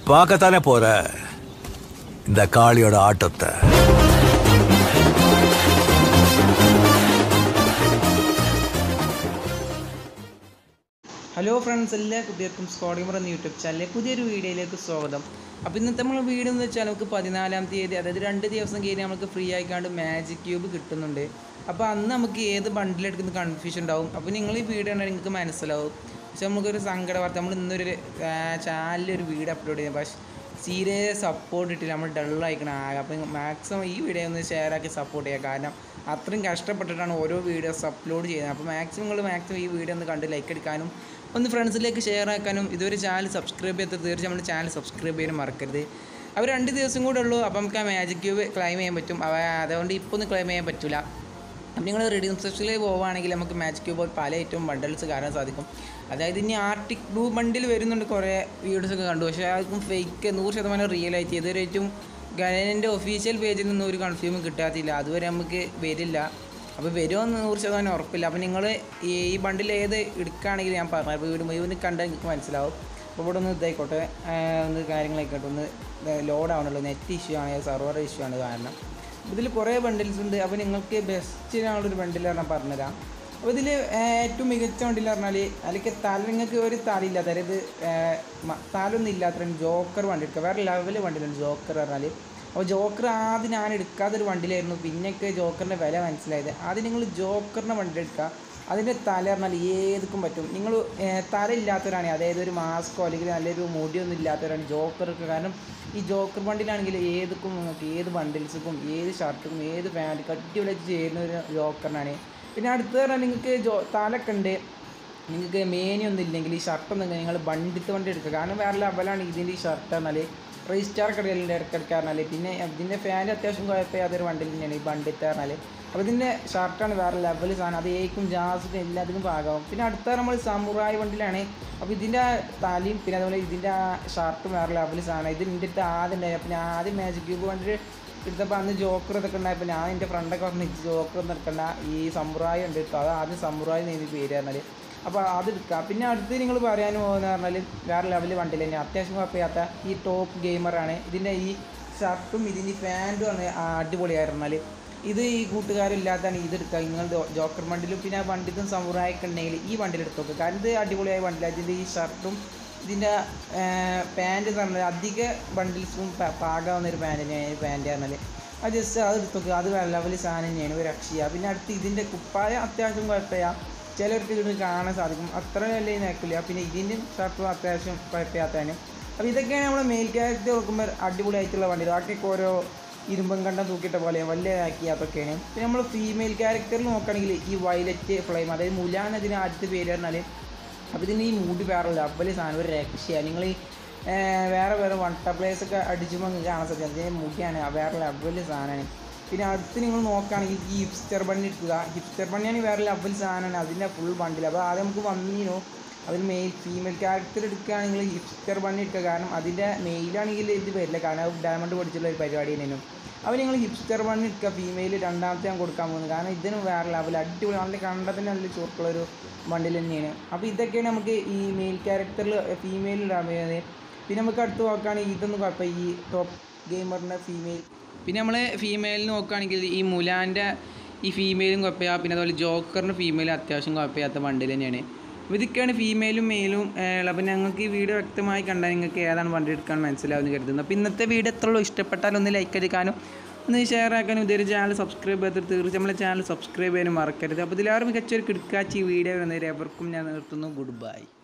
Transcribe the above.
பார்க்கத்தானே போற இந்த காளியோட ஆட்டத்தை ഹലോ ഫ്രണ്ട്സ് എല്ലാ കുട്ടികൾക്കും സ്കോഡിമർ എന്ന യൂട്യൂബ് ചാനലിലെ പുതിയൊരു വീഡിയോയിലേക്ക് സ്വാഗതം അപ്പോൾ ഇന്നത്തെ നമ്മൾ വീഡിയോ എന്ന് വെച്ചാൽ നമുക്ക് പതിനാലാം തീയതി അതായത് രണ്ട് ദിവസം കഴിഞ്ഞ് നമുക്ക് ഫ്രീ ആയിക്കാണ്ട് മാജിക് ക്യൂബ് കിട്ടുന്നുണ്ട് അപ്പോൾ അന്ന് നമുക്ക് ഏത് ബണ്ടിലെടുക്കുന്ന കൺഫ്യൂഷൻ ഉണ്ടാവും അപ്പോൾ നിങ്ങൾ ഈ വീഡിയോ കണ്ടാൽ നിങ്ങൾക്ക് മനസ്സിലാവും പക്ഷെ നമുക്കൊരു സങ്കട വാർത്ത നമ്മൾ ഇന്നൊരു ചാനലിൽ ഒരു വീഡിയോ അപ്ലോഡ് ചെയ്യാം പക്ഷേ സീരിയസ് സപ്പോർട്ട് ഇട്ടില്ല നമ്മൾ ഡള്ളായിക്കണം ആകെ അപ്പം മാക്സിമം ഈ വീഡിയോ ഒന്ന് ഷെയർ ആക്കി സപ്പോർട്ട് ചെയ്യുക കാരണം അത്രയും കഷ്ടപ്പെട്ടിട്ടാണ് ഓരോ വീഡിയോസ് അപ്ലോഡ് ചെയ്യുന്നത് അപ്പോൾ മാക്സിമം നിങ്ങൾ മാക്സിമം ഈ വീഡിയോ ഒന്ന് കണ്ട് ലൈക്ക് അടിക്കാനും ഒന്ന് ഫ്രണ്ട്സിലേക്ക് ഷെയർ ആക്കാനും ഇതൊരു ചാനൽ സബ്സ്ക്രൈബ് ചെയ്ത് തീർച്ചയായും നമ്മുടെ ചാനൽ സബ്സ്ക്രൈബ് ചെയ്യാനും മറക്കരുത് അവർ രണ്ട് ദിവസം കൂടെ ഉള്ളൂ അപ്പം നമുക്ക് ആ മാജിക് ക്യൂബ് ക്ലൈം ചെയ്യാൻ പറ്റും അവ അതുകൊണ്ട് ഇപ്പോൾ ഒന്നും ക്ലൈം ചെയ്യാൻ പറ്റില്ല അപ്പം നിങ്ങൾ റെഡീം സെക്ഷനിൽ പോവുകയാണെങ്കിൽ നമുക്ക് മാച്ച് ക്യൂബ് പല ഐറ്റം ബണ്ടിൽസ് കാണാൻ സാധിക്കും അതായത് ഇനി ആർട്ടിക് ബ്ലൂ ബണ്ടിൽ വരുന്നുണ്ട് കുറേ വീഡിയോസ് ഒക്കെ കണ്ടു പക്ഷേ അതൊക്കെ ഫേക്ക് നൂറ് ശതമാനം റിയൽ ആയിട്ട് ഇതൊരു ഏറ്റവും ഗവൺമെൻറ് ഒഫീഷ്യൽ പേജിൽ നിന്ന് ഒരു കൺഫ്യൂമും കിട്ടാത്തില്ല അതുവരെ നമുക്ക് വരില്ല അപ്പോൾ വരുമോ എന്ന് നൂറ് ശതമാനം ഉറപ്പില്ല അപ്പോൾ നിങ്ങൾ ഈ ഈ ബണ്ടിൽ ഏത് എടുക്കുകയാണെങ്കിൽ ഞാൻ പറഞ്ഞു അപ്പോൾ വീട് മുഴുവൻ കണ്ടാൽ നിങ്ങൾക്ക് മനസ്സിലാവും അപ്പോൾ ഇവിടെ ഒന്ന് ഇതായിക്കോട്ടെ ആ, ഒന്ന് കാര്യങ്ങളായിക്കോട്ടെ ഒന്ന് ലോഡ് ആവണല്ലോ നെറ്റ് ഇഷ്യൂ ആണ് സെർവർ ഇഷ്യൂ ആണ് കാരണം ഇതിൽ കുറേ ബണ്ടിൽസ് ഉണ്ട് അപ്പോൾ നിങ്ങൾക്ക് ബെസ്റ്റിനാണുള്ളൊരു ബണ്ടിൽ പറഞ്ഞാൽ പറഞ്ഞുതരാം അപ്പോൾ ഇതിൽ ഏറ്റവും മികച്ച ബണ്ടിൽ പറഞ്ഞാൽ അതിലേക്ക് തല നിങ്ങൾക്ക് ഒരു തലയില്ല അതായത് ഏർ, മ- തലൊന്നും ഇല്ലാത്ത ജോക്കർ വണ്ടി എടുക്കുക വേറെ ലെവൽ വണ്ടിയിലുണ്ട് ജോക്കർ പറഞ്ഞാൽ അപ്പോൾ ജോക്കർ ആദ്യം ഞാൻ എടുക്കാത്തൊരു വണ്ടിയിലായിരുന്നു പിന്നെയൊക്കെ ജോക്കറിൻ്റെ വില മനസ്സിലായത് ആദ്യം നിങ്ങൾ ജോക്കറിൻ്റെ വണ്ടി എടുക്കുക അതിൻ്റെ തല പറഞ്ഞാൽ ഏതൊക്കെ പറ്റും നിങ്ങൾ തല ഇല്ലാത്തവരാണ് അതായത് ഒരു മാസ്കോ അല്ലെങ്കിൽ നല്ലൊരു മുടിയൊന്നും ഇല്ലാത്തവരാണ് ജോക്കറൊക്കെ കാരണം ഈ ജോക്കർ ബണ്ടിലാണെങ്കിൽ ഏതൊക്കെ നിങ്ങൾക്ക് ഏത് ബണ്ടിൽസുക്കും ഏത് ഷർട്ടുക്കും ഏത് പാൻറ്റ് അടിപൊളിയായിട്ട് ചേരുന്ന ഒരു ജോക്കറിനാണ് പിന്നെ അടുത്ത പറഞ്ഞാൽ നിങ്ങൾക്ക് ജോ തലൊക്കെ ഉണ്ട് നിങ്ങൾക്ക് മേനിയൊന്നും ഇല്ലെങ്കിൽ ഈ ഷർട്ടൊന്നും നിങ്ങൾ ബണ്ടിത്തെ വണ്ടി എടുക്കുക കാരണം വേറെ ലെവലാണ് ഇതിൻ്റെ ഈ ഷർട്ട് പറഞ്ഞാൽ റീസ്റ്റാർ കടകളിൻ്റെ ഇടയ്ക്കിടയ്ക്ക് പറഞ്ഞാൽ പിന്നെ ഇതിൻ്റെ ഫാൻ അത്യാവശ്യം കുഴപ്പമില്ലാത്തൊരു വണ്ടിൽ തന്നെയാണ് ഈ ബണ്ടിത്തെ പറഞ്ഞാൽ അപ്പോൾ ഇതിൻ്റെ ഷർട്ടാണ് വേറെ ലെവൽ സാധനം അത് ഏക്കും ജാസിനും എല്ലാത്തിനും പാകാവും പിന്നെ അടുത്ത നമ്മൾ സമുറായി വണ്ടിയിലാണ് അപ്പോൾ ഇതിൻ്റെ തലയും പിന്നെ അതുപോലെ ഇതിൻ്റെ ആ ഷർട്ടും വേറെ ലെവൽ സാധനം ഇത് എൻ്റെ അടുത്ത് ആദ്യം ഉണ്ടായി അപ്പോൾ ഞാൻ ആദ്യം മാജിക് ക്യൂബ് വണ്ടി എടുത്തപ്പോൾ അന്ന് ജോക്കർ ഇതൊക്കെ ഉണ്ടായപ്പോൾ ഞാൻ എൻ്റെ ഫ്രണ്ടൊക്കെ പറഞ്ഞു ജോക്കർ ഒന്നും എടുക്കണ്ട ഈ സമുറായി ഉണ്ട് കേട്ടോ അത് ആദ്യം സമുറായി എന്ന് പേര് പറഞ്ഞാൽ അപ്പോൾ അത് എടുക്കുക പിന്നെ അടുത്ത് നിങ്ങൾ പറയാൻ പോകുന്നത് പറഞ്ഞാൽ വേറെ ലെവൽ വണ്ടിയിൽ തന്നെ അത്യാവശ്യം കുഴപ്പമില്ലാത്ത ഈ ടോപ്പ് ഗെയിമറാണ് ഇതിൻ്റെ ഈ ഷർട്ടും ഇതിൻ്റെ ഈ പാൻറ്റും ആണ് അടിപൊളിയായിരുന്നാൽ ഇത് ഈ കൂട്ടുകാരില്ലാത്താണ് ഇത് എടുക്കുക നിങ്ങൾ ജോ- ജോക്കർ വണ്ടിയിലും പിന്നെ ആ വണ്ടിക്കും സമുറായൊക്കെ ഉണ്ടെങ്കിൽ ഈ വണ്ടിയിൽ എടുത്ത് നോക്കുക കാരണം ഇത് അടിപൊളിയായ വണ്ടിയിലാണ് ഇതിൻ്റെ ഈ ഷർട്ടും ഇതിൻ്റെ പാൻറ്റ് പറഞ്ഞാൽ അധിക ബണ്ടിൽസും പാകാവുന്ന ഒരു പാൻറ്റ് തന്നെയാണ് പാൻറ്റ് പറഞ്ഞാൽ അത് ജസ്റ്റ് അത് എടുത്ത് നോക്കുക അത് വേറെ ലെവൽ സാധനം തന്നെയാണ് ഒരു രക്ഷയ പിന്നെ അടുത്ത് ഇതിൻ്റെ കുപ്പായം അത്യാവശ്യം കുഴപ്പമില്ല ചിലർക്ക് ഇത് കാണാൻ സാധിക്കും അത്ര വലിയ നേക്കില്ല പിന്നെ ഇതിൻ്റെ ഷർട്ടും അത്യാവശ്യം കുഴപ്പമില്ലാത്തതിനും അപ്പോൾ ഇതൊക്കെയാണ് നമ്മൾ മെയിൽ ക്യാരക്ടർ നോക്കുമ്പോൾ അടിപൊളിയായിട്ടുള്ള വണ്ടി ബാക്കിയൊക്കെ ഓരോ ഇരുമ്പം കണ്ടം തൂക്കിയിട്ട പോലെ വലുതാക്കി അതൊക്കെയാണ് പിന്നെ നമ്മൾ ഫീമെയിൽ ക്യാരക്ടറിൽ നോക്കുകയാണെങ്കിൽ ഈ വയലറ്റ് ഫ്ലെയിം അതായത് മുലാൻ അതിന് ആദ്യത്തെ പേര് പറഞ്ഞാൽ അപ്പോൾ ഇതിന് ഈ മൂടി വേറെ ലെവല് സാധനം ഒരു രക്ഷയാണ് നിങ്ങൾ ഈ ഏർ, വേറെ വേറെ വട്ട പ്ലേസ് ഒക്കെ അടിച്ചുമ്പോൾ നിങ്ങൾക്ക് കാണാൻ സാധിക്കും അതിൻ്റെ മുടിയാണ് ആ വേറെ ലെവല് സാധനമാണ് പിന്നെ അടുത്ത് നിങ്ങൾ നോക്കുകയാണെങ്കിൽ ഈ ഹിപ്സ്റ്റർ ബണ്ണി എടുക്കുക ഹിപ്സ്റ്റർ ബണ്ണിയാണ് വേറെ ലെവൽ സാധനമാണ് അതിൻ്റെ ഫുൾ ബണ്ടിൽ അപ്പോൾ ആദ്യം നമുക്ക് വന്നീനോ അതിൽ മെയിൽ ഫീമെയിൽ ക്യാരക്ടർ എടുക്കുകയാണെങ്കിൽ ഹിപ്സ്റ്റർ ബണ്ണി എടുക്കുക കാരണം അതിൻ്റെ മെയിലാണെങ്കിൽ ഇത് വരില്ല കാരണം അത് ഡയമണ്ട് പഠിച്ചുള്ള ഒരു പരിപാടി തന്നെയാണ് അപ്പോൾ നിങ്ങൾ ഹിപ്സ്റ്റർ ബണ്ണി എടുക്കുക ഫീമെയിൽ രണ്ടാമത്തെ ഞാൻ കൊടുക്കാൻ പോകുന്നത് കാരണം ഇതിന് വേറെ ലെവൽ അടിപൊളി നല്ല കണ്ടതിന് നല്ല ചുരുക്കുള്ള ഒരു ബണ്ടിൽ തന്നെയാണ് അപ്പോൾ ഇതൊക്കെയാണ് നമുക്ക് ഈ മെയിൽ ക്യാരക്ടറിൽ ഫീമെയിൽ ഇടാൻ വരുന്നത് പിന്നെ നമുക്ക് അടുത്ത് നോക്കുകയാണെങ്കിൽ ഇതൊന്നും കുഴപ്പമില്ല ഈ ടോപ്പ് ഗെയിമറിൻ്റെ ഫീമെയിൽ പിന്നെ നമ്മൾ ഫീമെയിലിന് നോക്കുകയാണെങ്കിൽ ഈ മുലാൻ്റെ ഈ ഫീമെയിലും കുഴപ്പമില്ല പിന്നെ അതുപോലെ ജോക്കറിൻ്റെ ഫീമെയിലും അത്യാവശ്യം കുഴപ്പമില്ലാത്ത വണ്ടിൽ തന്നെയാണ് അപ്പോൾ ഇതൊക്കെയാണ് ഫീമെയിലും മെയിലും ഉള്ളത് അപ്പോൾ ഞങ്ങൾക്ക് ഈ വീഡിയോ വ്യക്തമായി കണ്ടാൽ നിങ്ങൾക്ക് ഏതാണ് വണ്ടി എടുക്കാൻ മനസ്സിലാവുമെന്ന് കരുതുന്നു അപ്പോൾ ഇന്നത്തെ വീഡിയോ എത്രയുള്ളൂ ഇഷ്ടപ്പെട്ടാൽ ഒന്ന് ലൈക്ക് അടിക്കാനും ഒന്ന് ഷെയർ ആക്കാനും ഇതൊരു ചാനൽ സബ്സ്ക്രൈബ് ചെയ്തിട്ട് തീർച്ചയായും നമ്മളെ ചാനൽ സബ്സ്ക്രൈബ് ചെയ്യാനും മറക്കരുത് അപ്പോൾ ഇതിലേറെ മികച്ചൊരു കിടക്കാച്ചി വീഡിയോ വരുന്നവരെ എവർക്കും ഞാൻ നിർത്തുന്നു ഗുഡ് ബൈ